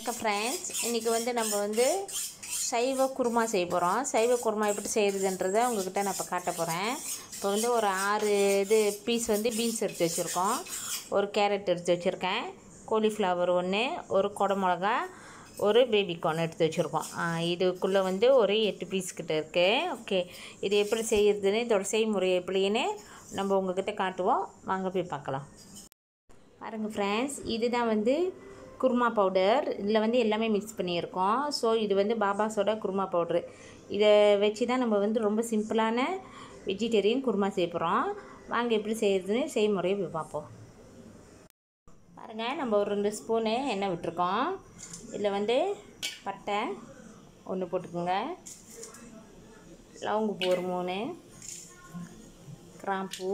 வணக்கம் ஃப்ரெண்ட்ஸ் இன்றைக்கி வந்து நம்ம வந்து சைவ குருமா செய்ய போகிறோம் சைவ குருமா எப்படி செய்கிறதுன்றதை உங்ககிட்ட நான் இப்போ காட்ட போகிறேன் இப்போ வந்து ஒரு ஆறு இது பீஸ் வந்து பீன்ஸ் எடுத்து வச்சுருக்கோம் ஒரு கேரட் எடுத்து வச்சுருக்கேன் காலிஃப்ளவர் ஒன்று ஒரு கொடை மிளகா ஒரு பேபிகார்ன் எடுத்து வச்சுருக்கோம் இதுக்குள்ளே வந்து ஒரு எட்டு பீஸ் கிட்ட இருக்குது ஓகே இது எப்படி செய்கிறதுன்னு இதோட செய்முறை எப்படின்னு நம்ம உங்ககிட்ட காட்டுவோம் வாங்க போய் பார்க்கலாம் பாருங்கள் ஃப்ரெண்ட்ஸ் இதுதான் வந்து குருமா பவுடர் இதில் வந்து எல்லாமே மிக்ஸ் பண்ணியிருக்கோம் ஸோ இது வந்து பாபாஸோட குருமா பவுட்ரு இதை வச்சு தான் நம்ம வந்து ரொம்ப சிம்பிளான வெஜிடேரியன் குருமா செய்ய போகிறோம் வாங்க எப்படி செய்கிறதுன்னு செய்முறையை போய் பார்ப்போம் பாருங்கள் நம்ம ஒரு ரெண்டு ஸ்பூனு எண்ணெய் விட்டுருக்கோம் இதில் வந்து பட்டை ஒன்று போட்டுக்கோங்க லவங்குப்பூ ஒரு மூணு கிராம்பூ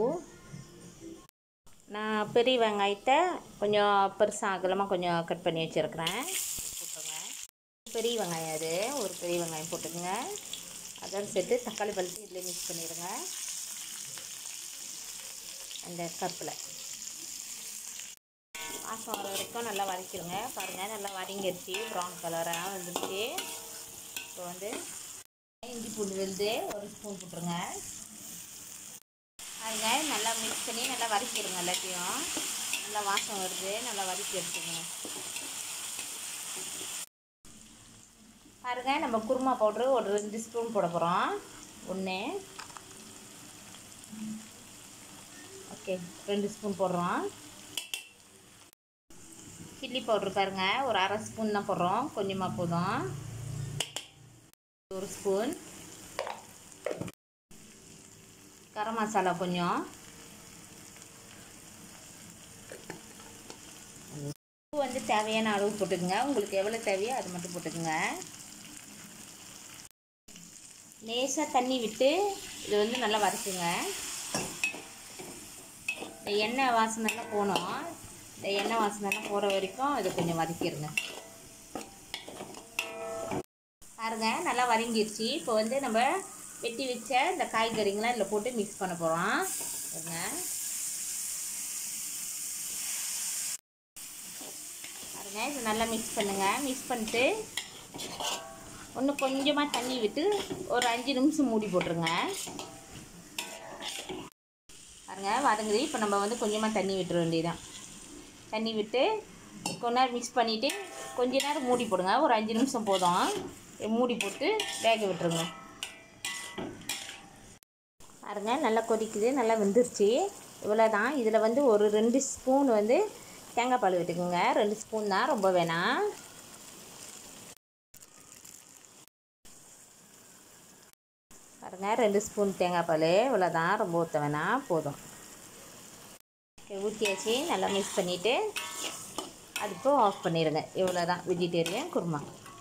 நான் பெரிய வெங்காயத்தை கொஞ்சம் பெருசாக அகலமாக கொஞ்சம் கட் பண்ணி வச்சுருக்கிறேன் போட்டுருங்க பெரிய வெங்காயம் அது ஒரு பெரிய வெங்காயம் போட்டுக்கோங்க அதோடு சேர்த்து தக்காளி பழுத்து இதில் மிக்ஸ் பண்ணிடுங்க அந்த கப்பில் வாசம் வர வரைக்கும் நல்லா வதக்கிடுங்க பாருங்கள் நல்லா வதங்கிடுச்சு ப்ரௌன் கலராக வந்துருச்சு இப்போ வந்து இஞ்சி பூண்டு விழுது ஒரு ஸ்பூன் போட்டுருங்க பாருங்க நல்லா மிக்ஸ் பண்ணி நல்லா வதக்கிடுங்க எல்லாத்தையும் நல்லா வாசம் வருது நல்லா வதக்கி எடுத்துங்க பாருங்க நம்ம குருமா பவுட்ரு ஒரு ரெண்டு ஸ்பூன் போட போகிறோம் ஒன்று ஓகே ரெண்டு ஸ்பூன் போடுறோம் சில்லி பவுட்ரு பாருங்க ஒரு அரை ஸ்பூன் தான் போடுறோம் கொஞ்சமாக போதும் ஒரு ஸ்பூன் கரம் மசாலா கொஞ்சம் உப்பு வந்து தேவையான அளவு போட்டுக்கோங்க உங்களுக்கு எவ்வளோ தேவையோ அது மட்டும் போட்டுக்கோங்க லேசாக தண்ணி விட்டு இது வந்து நல்லா வதக்குங்க இந்த எண்ணெய் வாசனைலாம் போகணும் இந்த எண்ணெய் வாசனைலாம் போகிற வரைக்கும் இது கொஞ்சம் வதக்கிடுங்க பாருங்க நல்லா வதங்கிருச்சு இப்போ வந்து நம்ம வெட்டி வச்ச இந்த காய்கறிங்களாம் இதில் போட்டு மிக்ஸ் பண்ண போகிறோம் பாருங்க பாருங்க இது நல்லா மிக்ஸ் பண்ணுங்கள் மிக்ஸ் பண்ணிட்டு இன்னும் கொஞ்சமாக தண்ணி விட்டு ஒரு அஞ்சு நிமிஷம் மூடி போட்டுருங்க பாருங்க வதங்குது இப்போ நம்ம வந்து கொஞ்சமாக தண்ணி விட்டுற வேண்டியதான் தண்ணி விட்டு கொஞ்ச நேரம் மிக்ஸ் பண்ணிவிட்டு கொஞ்ச நேரம் மூடி போடுங்க ஒரு அஞ்சு நிமிஷம் போதும் மூடி போட்டு வேக விட்டுருங்க பாருங்க நல்லா கொதிக்குது நல்லா வெந்துருச்சு இவ்வளோ தான் இதில் வந்து ஒரு ரெண்டு ஸ்பூன் வந்து தேங்காய் பால் விட்டுக்குங்க ரெண்டு ஸ்பூன் தான் ரொம்ப வேணாம் பாருங்க ரெண்டு ஸ்பூன் தேங்காய் பால் இவ்வளோ தான் ரொம்ப ஊற்ற வேணாம் போதும் ஊற்றியாச்சு நல்லா மிக்ஸ் பண்ணிவிட்டு அடுப்பு ஆஃப் பண்ணிடுங்க இவ்வளோ தான் வெஜிடேரியன் குருமா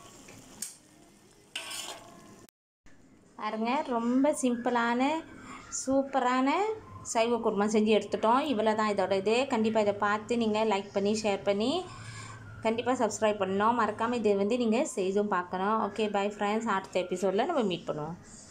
பாருங்க ரொம்ப சிம்பிளான சூப்பரான சைவ குருமா செஞ்சு எடுத்துட்டோம் இவ்வளோ தான் இதோட இது கண்டிப்பாக இதை பார்த்து நீங்கள் லைக் பண்ணி ஷேர் பண்ணி கண்டிப்பாக சப்ஸ்கிரைப் பண்ணணும் மறக்காமல் இதை வந்து நீங்கள் செய்தும் பார்க்கணும் ஓகே பை ஃப்ரெண்ட்ஸ் அடுத்த எபிசோடில் நம்ம மீட் பண்ணுவோம்